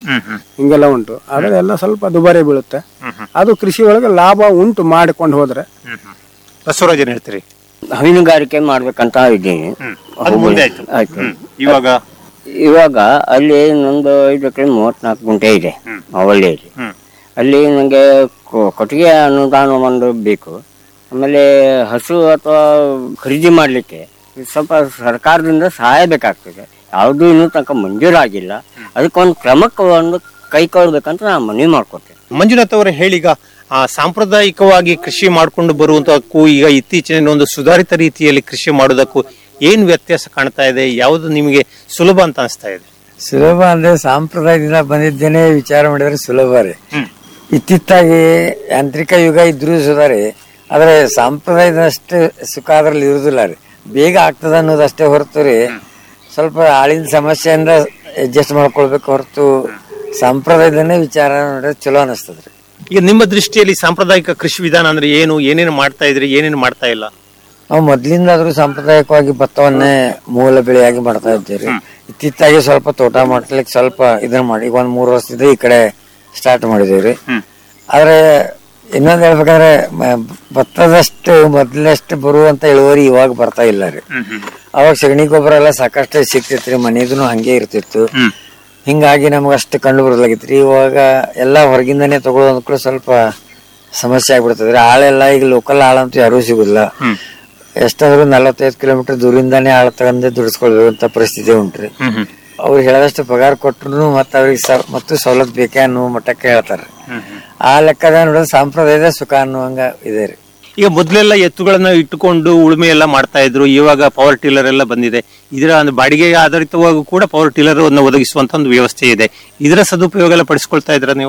ಹ್ಮ್ ಹ್ಮ್ ಹಿಂಗೆಲ್ಲ ಉಂಟು ಆದ್ರೆ ಎಲ್ಲ ಸ್ವಲ್ಪ ದುಬಾರಿ ಬೀಳುತ್ತೆ ಅದು ಕೃಷಿ ಒಳಗೆ ಲಾಭ ಉಂಟು ಮಾಡಿಕೊಂಡು ಹೋದ್ರೆ ಹ್ಮ್ ಹ್ಮ್ ಬಸವರಾಜ್ ಏನ್ ಹೇಳ್ತೀರಿ ಹೈನುಗಾರಿಕೆ ಮಾಡ್ಬೇಕಂತ ಇದ್ದೀನಿ ಅದು ಮುಂದೆ ಆಯ್ತು ಆಯ್ತು ಹ್ಮ್ ಇವಾಗ ಇವಾಗ ಅಲ್ಲಿ ನಂದು ಐದು ಎಕರೆ ಮೂವತ್ನಾಲ್ಕು ಗುಂಟೆ ಇದೆ ಅವಳ್ಳಿಯಲ್ಲಿ ಹ್ಮ್ ಅಲ್ಲಿ ನನಗೆ ಕೊಟ್ಟಿಗೆ ಅನುದಾನ ಒಂದು ಬೇಕು ಆಮೇಲೆ ಹಸು ಅಥವಾ ಖರೀದಿ ಮಾಡಲಿಕ್ಕೆ ಸ್ವಲ್ಪ ಸರ್ಕಾರದಿಂದ ಸಹಾಯ ಬೇಕಾಗ್ತದೆ ಯಾವುದು ಇನ್ನೂ ತನಕ ಮಂಜೂರಾಗಿಲ್ಲ ಅದಕ್ಕೊಂದು ಕ್ರಮಕ್ಕೆ ಒಂದು ಕೈಗೊಳ್ಬೇಕಂತ ನಾನು ಮನವಿ ಮಾಡ್ಕೊತೇನೆ ಮಂಜುನಾಥ್ ಅವರೇ ಹೇಳೀಗ ಆ ಸಾಂಪ್ರದಾಯಿಕವಾಗಿ ಕೃಷಿ ಮಾಡ್ಕೊಂಡು ಬರುವಂತಕ್ಕೂ ಈಗ ಇತ್ತೀಚಿನ ಒಂದು ಸುಧಾರಿತ ರೀತಿಯಲ್ಲಿ ಕೃಷಿ ಮಾಡೋದಕ್ಕೂ ಏನ್ ವ್ಯತ್ಯಾಸ ಕಾಣ್ತಾ ಇದೆ ಯಾವುದು ನಿಮಗೆ ಸುಲಭ ಅಂತ ಅನಿಸ್ತಾ ಇದೆ ಸುಲಭ ಅಂದ್ರೆ ಸಾಂಪ್ರದಾಯದಿಂದ ಬಂದಿದ್ದೇನೆ ವಿಚಾರ ಮಾಡಿದ್ರೆ ಸುಲಭ ರೀ ಇತ್ತಿತ್ತಾಗಿ ಯಾಂತ್ರಿಕ ಯುಗ ಇದ್ರೂ ಸುಧಾರಿ ಆದ್ರೆ ಸಾಂಪ್ರದಾಯದಷ್ಟು ಸುಖ ಅದ್ರಲ್ಲಿ ಇರುದಿಲ್ಲ ರೀ ಬೇಗ ಆಗ್ತದ ಅನ್ನೋದಷ್ಟೇ ಹೊರತು ರೀ ಸ್ವಲ್ಪ ಆಳಿನ ಸಮಸ್ಯೆಯಿಂದ ಅಡ್ಜಸ್ಟ್ ಮಾಡ್ಕೊಳ್ಬೇಕು ಹೊರತು ಸಾಂಪ್ರದಾಯದನ್ನೇ ವಿಚಾರ ನೋಡಿದ್ರೆ ಚಲೋ ಅನಿಸ್ತದ್ರಿ ಈಗ ನಿಮ್ಮ ದೃಷ್ಟಿಯಲ್ಲಿ ಸಾಂಪ್ರದಾಯಿಕ ಕೃಷಿ ವಿಧಾನ ಅಂದ್ರೆ ಏನು ಏನೇನು ಮಾಡ್ತಾ ಇದ್ರಿ ಏನೇನು ಮಾಡ್ತಾ ಇಲ್ಲ ನಾವು ಮೊದ್ಲಿಂದಾದ್ರೂ ಸಾಂಪ್ರದಾಯಿಕವಾಗಿ ಭತ್ತವನ್ನೇ ಮೂಲ ಬೆಳೆಯಾಗಿ ಮಾಡ್ತಾ ಇದ್ದೀವಿ ಇತ್ತಿತ್ತಾಗಿ ಸ್ವಲ್ಪ ತೋಟ ಮಾಡ್ಲಿಕ್ಕೆ ಸ್ವಲ್ಪ ಇದನ್ನ ಮಾಡಿ ಈಗ ಒಂದ್ ಮೂರು ವರ್ಷದಿಂದ ಈ ಕಡೆ ಸ್ಟಾರ್ಟ್ ಮಾಡಿದೀವ್ರಿ ಆದ್ರೆ ಇನ್ನೊಂದ್ ಹೇಳ್ಬೇಕಂದ್ರೆ ಮ- ಭತ್ತದಷ್ಟು ಮೊದ್ಲಷ್ಟು ಬರುವಂತ ಇಳುವರಿ ಇವಾಗ ಬರ್ತಾ ಇಲ್ಲ ರೀ ಅವಾಗ ಸಗಣಿ ಗೊಬ್ಬರ ಎಲ್ಲ ಸಾಕಷ್ಟು ಸಿಕ್ತಿತ್ರಿ ಮನೆದೂ ಹಂಗೆ ಇರ್ತಿತ್ತು ಹಿಂಗಾಗಿ ನಮ್ಗೆ ಅಷ್ಟು ಕಂಡು ಬರಲಾಗಿತ್ರಿ ಇವಾಗ ಎಲ್ಲ ಹೊರಗಿಂದನೇ ತಗೊಳ್ಳೋದು ಅಂದ್ಕೂಡ ಸ್ವಲ್ಪ ಸಮಸ್ಯೆ ಆಗ್ಬಿಡ್ತದ್ರಿ ಆಳೆಲ್ಲ ಈಗ ಲೋಕಲ್ ಆಳಂತೂ ಯಾರೂ ಸಿಗುದಿಲ್ಲ ಎಷ್ಟಾದ್ರೂ ನಲವತ್ತೈದು ಕಿಲೋಮೀಟರ್ ದೂರಿಂದಾನೇ ಆಳ ತಗೊಂಡೆ ದುಡಿಸ್ಕೊಳ್ಬೇಕಂತ ಪರಿಸ್ಥಿತಿ ಉಂಟ್ರಿ ಅವ್ರು ಹೇಳದಷ್ಟು ಪಗಾರ ಕೊಟ್ಟರು ಮತ್ತೆ ಅವ್ರಿಗೆ ಸ- ಮತ್ತು ಸವಲತ್ತು ಬೇಕೇ ಅನ್ನೋ ಮಟ್ಟಕ್ಕೆ ಹೇಳ್ತಾರೆ ಆ ಲೆಕ್ಕದ ನೋಡಿದ್ರೆ ಸಾಂಪ್ರದಾಯದ ಸುಖ ಅನ್ನುವಂಗ ಇದೆ ರೀ ಈಗ ಮೊದಲೆಲ್ಲ ಎತ್ತುಗಳನ್ನ ಇಟ್ಟುಕೊಂಡು ಉಳುಮೆ ಎಲ್ಲ ಮಾಡ್ತಾ ಇದ್ರು ಇವಾಗ ಪವರ್ ಟಿಲ್ಲರ್ ಎಲ್ಲ ಬಂದಿದೆ ಇದರ ಒಂದು ಬಾಡಿಗೆ ಆಧಾರಿತವಾಗೂ ಕೂಡ ಪವರ್ ಟಿಲ್ಲರ್ ಅನ್ನು ಒದಗಿಸುವಂತ ಒಂದು ವ್ಯವಸ್ಥೆ ಇದೆ ಇದರ ಸದುಪಯೋಗ ಎಲ್ಲ ಪಡಿಸ್ಕೊಳ್ತಾ ಇದ್ರ ನೀವು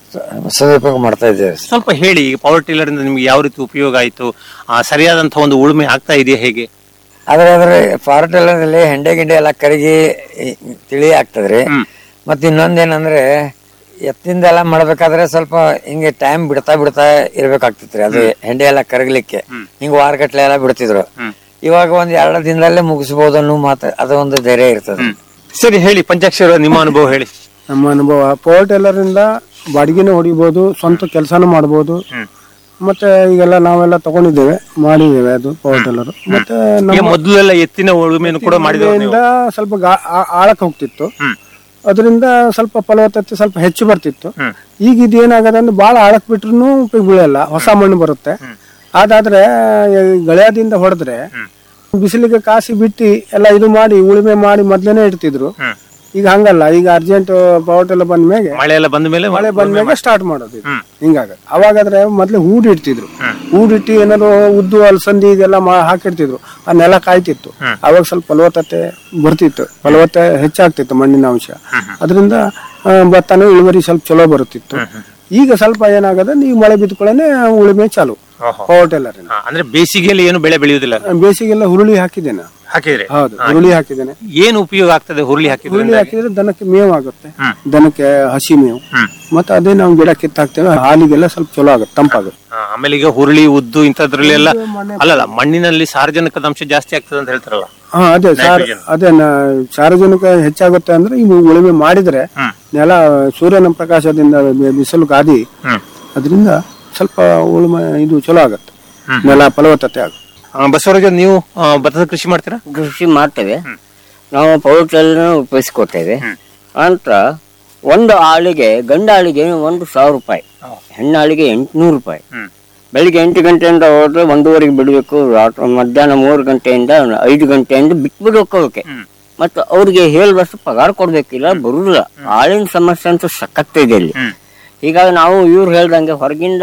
ಸದುಪಯೋಗ ಮಾಡ್ತಾ ಇದ್ದೇವೆ ಸ್ವಲ್ಪ ಹೇಳಿ ಈಗ ಪವರ್ ಟಿಲ್ಲರ್ ಇಂದ ನಿಮ್ಗೆ ಯಾವ ರೀತಿ ಉಪಯೋಗ ಆಯ್ತು ಆ, ಸರಿಯಾದಂತಹ ಒಂದು ಉಳುಮೆ ಆಗ್ತಾ ಇದೆಯಾ ಹೇಗೆ ಆದ್ರೆ ಅದ್ರ ಫಾರೆಸ್ಟ್ ಎಲ್ಲದಲ್ಲಿ ಹೆಂಡೆ ಗಿಂಡೆ ಎಲ್ಲ ಕರಗಿ ಈ, ತಿಳಿ ಆಗ್ತದ್ರಿ ಮತ್ ಇನ್ನೊಂದೇನಂದ್ರೆ ಎತ್ತಿಂದ ಎಲ್ಲ ಮಾಡ್ಬೇಕಾದ್ರೆ ಸ್ವಲ್ಪ ಹಿಂಗೆ ಟೈಮ್ ಬಿಡ್ತಾ ಬಿಡ್ತಾ ಇರ್ಬೇಕಾಗ್ತಿತ್ರಿ ಅದು ಹೆಂಡೆ ಎಲ್ಲ ಕರಗಲಿಕ್ಕೆ ಹಿಂಗ ವಾರಗಟ್ಲೆ ಎಲ್ಲ ಬಿಡ್ತಿದ್ರು ಇವಾಗ ಒಂದ್ ಎರಡು ದಿನದಲ್ಲೇ ಮುಗಿಸ್ಬೋದು ಅನ್ನೋ ಮಾತು ಅದು ಒಂದು ಧೈರ್ಯ ಇರ್ತದೆ ಸರಿ ಹೇಳಿ ಪಂಚಾಕ್ಷರ ನಿಮ್ಮ ಅನುಭವ ಹೇಳಿ ನಮ್ಮ ಅನುಭವ ಪವರ್ ಟೇಲರ್ ಇಂದ ಬಾಡಿಗೆನೂ ಹೊಡಿಬೋದು ಸ್ವಂತ ಕೆಲಸನೂ ಮಾಡ್ಬೋದು ಮತ್ತೆ ಈಗೆಲ್ಲ ನಾವೆಲ್ಲ ತಗೊಂಡಿದ್ದೇವೆ ಮಾಡಿದ್ದೇವೆ ಅದು ಪವರ್ ಟೇಲರ್ ಮತ್ತೆ ಈಗ ನಮ್ಮ ಮೊದಲೆಲ್ಲ ಎತ್ತಿನ ಉಳುಮೆಯನ್ನು ಕೂಡ ಮಾಡಿದ್ರು ನೀವು ಇಂದ ಸ್ವಲ್ಪ ಗಾ- ಆ- ಆಳಕ್ಕೆ ಹೋಗ್ತಿತ್ತು ಅದರಿಂದ ಸ್ವಲ್ಪ ಫಲವತ್ತತೆ ಸ್ವಲ್ಪ ಹೆಚ್ಚು ಬರ್ತಿತ್ತು ಈಗ ಇದೇನಾಗದ ಅಂದ್ರೆ ಬಹಳ ಆಳಕ್ ಬಿಟ್ರು ಉಪಯೋಗ ಬೀಳಲ್ಲ ಹೊಸ ಮಣ್ಣು ಬರುತ್ತೆ ಅದಾದ್ರೆ ಈ ಗೆಳೆಯದಿಂದ ಹೊಡೆದ್ರೆ ಬಿಸಿಲಿಗೆ ಕಾಸಿ ಬಿಟ್ಟು ಎಲ್ಲ ಇದು ಮಾಡಿ ಉಳುಮೆ ಮಾಡಿ ಮೊದ್ಲೇನೆ ಇಡ್ತಿದ್ರು ಈಗ ಹಂಗಲ್ಲ ಈಗ ಅರ್ಜೆಂಟ್ ಪವರ್ ಎಲ್ಲ ಬಂದ ಮೇಲೆ ಮಳೆ ಎಲ್ಲ ಬಂದ ಮೇಲೆ ಮಳೆ ಬಂದ ಮೇಲೆ ಸ್ಟಾರ್ಟ್ ಮಾಡೋದು ಇದು. ಹಿಂಗಾಗ ಅವಾಗಾದ್ರೆ ಮೊದ್ಲು ಹೂಡಿಡ್ತಿದ್ರು ಹೂಡಿಟ್ಟು ಏನಾದ್ರು ಉದ್ದು ಅಲಸಂದಿ ಇದೆಲ್ಲ ಮಾ- ಹಾಕಿರ್ತಿದ್ರು ಆ ನೆಲ ಕಾಯ್ತಿತ್ತು ಅವಾಗ ಸ್ವಲ್ಪ ಫಲವತ್ತತೆ ಬರ್ತಿತ್ತು ಫಲವತ್ತೆ ಹೆಚ್ಚಾಗ್ತಿತ್ತು ಮಣ್ಣಿನ ಅಂಶ ಅದರಿಂದ ಭತ್ತನೂ ಇಳುವರಿ ಸ್ವಲ್ಪ ಚಲೋ ಬರುತ್ತಿತ್ತು ಈಗ ಸ್ವಲ್ಪ ಏನಾಗದ ನೀವು ಮಳೆ ಬಿದ್ಕೊಳ್ಳೇನೆ ಉಳುಮೆ ಚಾಲು ಪವರ್ ಟೇಲರ್ ಹಾ, ಅಂದ್ರೆ ಬೇಸಿಗೆಯಲ್ಲಿ ಏನು ಬೆಳೆ ಬೆಳೆಯುವುದಿಲ್ಲ ಬೇಸಿಗೆಲ್ಲ ಹುರುಳಿ ಹಾಕಿದ್ದೇನೆ ಹಾಕಿದ್ರೆ ಹೌದು ಹುರುಳಿ ಹಾಕಿದ್ದೇನೆ ಏನು ಉಪಯೋಗ ಆಗ್ತದೆ ಹುರುಳಿ ಹಾಕಿದ್ರೆ ಹುರುಳಿ ಹಾಕಿದ್ರೆ ದನಕ್ಕೆ ಮೇವು ಆಗುತ್ತೆ ದನಕ್ಕೆ ಹಸಿ ಮೇವು ಮತ್ತೆ ಅದೇ ನಾವು ಗಿಡ ಕಿತ್ತಾಕ್ತೇವೆ ಹಾಲಿಗೆಲ್ಲ ಸ್ವಲ್ಪ ಚಲೋ ಆಗುತ್ತೆ ತಂಪಾಗುತ್ತೆ ಹಾ, ಆಮೇಲೆ ಈಗ ಹುರುಳಿ ಉದ್ದು ಇಂಥದ್ರಲ್ಲೆಲ್ಲ ಅಲ್ಲಲ್ಲ ಮಣ್ಣಿನಲ್ಲಿ ಸಾರ್ವಜನಿಕದ ಅಂಶ ಜಾಸ್ತಿ ಆಗ್ತದೆ ಅಂತ ಹೇಳ್ತಾರಲ್ಲ ಹಾ ಅದೇ ಸಾರ್ ಅದೇ ನ- ಸಾರ್ವಜನಿಕ ಹೆಚ್ಚಾಗುತ್ತೆ ಅಂದ್ರೆ ಇವು ಉಳುಮೆ ಮಾಡಿದ್ರೆ ನೆಲ ಸೂರ್ಯನ ಪ್ರಕಾಶದಿಂದ ಬಿ- ಬಿಸಿಲು ಗಾದಿ ಅದರಿಂದ ಸ್ವಲ್ಪ ಉಳುಮೆ ಇದು ಚಲೋ ಆಗತ್ತೆ ನೆಲ ಫಲವತ್ತತೆ ಆಗುತ್ತೆ ಆ, ಬಸವರಾಜ ನೀವು ಆ, ಭತ್ತದ ಕೃಷಿ ಮಾಡ್ತೀರಾ ಕೃಷಿ ಮಾಡ್ತೇವೆ ನಾವು ಪೌಡ್ರನ್ನ ಉಪಯೋಗಿಸ್ಕೊತೇವೆ ನಂತರ ಒಂದು ಆಳಿಗೆ ಗಂಡ ಆಳಿಗೆ ಒಂದು ಸಾವಿರ ರೂಪಾಯಿ ಹೆಣ್ಣಾಳಿಗೆ ಎಂಟುನೂರು ರೂಪಾಯಿ ಬೆಳಿಗ್ಗೆ ಎಂಟು ಗಂಟೆಯಿಂದ ಹೋದ್ರೆ ಒಂದೂವರೆಗೆ ಬಿಡಬೇಕು ರಾತ್ರಿ ಮಧ್ಯಾಹ್ನ ಮೂರು ಗಂಟೆಯಿಂದ ಐದು ಗಂಟೆಯಿಂದ ಬಿಟ್ಬಿಡ್ಬೇಕು ಅವಕ್ಕೆ ಮತ್ತು ಅವ್ರಿಗೆ ಹೇಳುವಷ್ಟು ಪಗಾರ ಕೊಡ್ಬೇಕಿಲ್ಲ ಬರುದಿಲ್ಲ ಆಳಿನ ಸಮಸ್ಯೆ ಅಂತೂ ಸಖತ್ ಇದೆ ಇಲ್ಲಿ ಹೀಗಾಗಿ ನಾವು ಇವ್ರು ಹೇಳ್ದಂಗೆ ಹೊರಗಿಂದ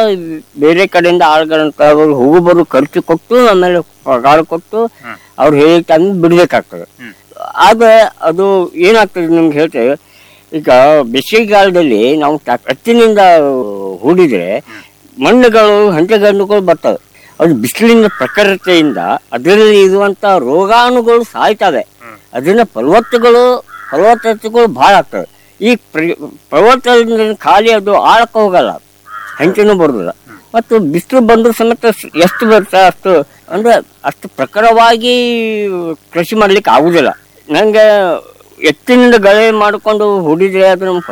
ಬೇರೆ ಕಡೆಯಿಂದ ಆಳ್ಗಳಂತ ಅವ್ರು ಹೋಗು ಬರು ಖರ್ಚು ಕೊಟ್ಟು ಆಮೇಲೆ ಪಗಾರ ಕೊಟ್ಟು ಅವ್ರು ಹೇಳಿದ ಟೈಮ್ ಬಿಡ್ಬೇಕಾಗ್ತದೆ ಆದ್ರೆ ಅದು ಏನಾಗ್ತದೆ ನಿಮ್ಗೆ ಹೇಳ್ತೇವೆ ಈಗ ಬೇಸಿಗೆಗಾಲದಲ್ಲಿ ನಾವು ಟ್ಯಾಕ್- ಎತ್ತಿನಿಂದ ಹೂಡಿದ್ರೆ ಮಣ್ಣುಗಳು ಹಂಚಗಣ್ಣುಗಳು ಬರ್ತವೆ ಅದು ಬಿಸಿಲಿನ ಪ್ರಖರತೆಯಿಂದ ಅದರಲ್ಲಿ ಇರುವಂತ ರೋಗಾಣುಗಳು ಸಾಯ್ತವೆ ಅದರಿಂದ ಫಲವತ್ತಗಳು ಫಲವತ್ತತೆಗಳು ಭಾಳ ಆಗ್ತವೆ ಈ ಪ್ರ- ಫಲವತ್ತತೆಯಿಂದ ಖಾಲಿ ಅದು ಆಳಕ್ಕೆ ಹೋಗಲ್ಲ ಹೆಂಚನೂ ಬರುದಿಲ್ಲ ಮತ್ತು ಬಿಸಿಲು ಬಂದ್ರೂ ಸಮೇತ ಸ್- ಎಷ್ಟು ಬರುತ್ತೆ ಅಷ್ಟು ಅಂದ್ರೆ ಅಷ್ಟು ಪ್ರಖರವಾಗಿ ಕೃಷಿ ಮಾಡ್ಲಿಕ್ಕೆ ಆಗುದಿಲ್ಲ ನಂಗೆ ಎತ್ತಿನಿಂದ ಗಳೆ ಮಾಡಿಕೊಂಡು ಹೊಡಿದ್ರೆ ಅದು ನಮ್ಮ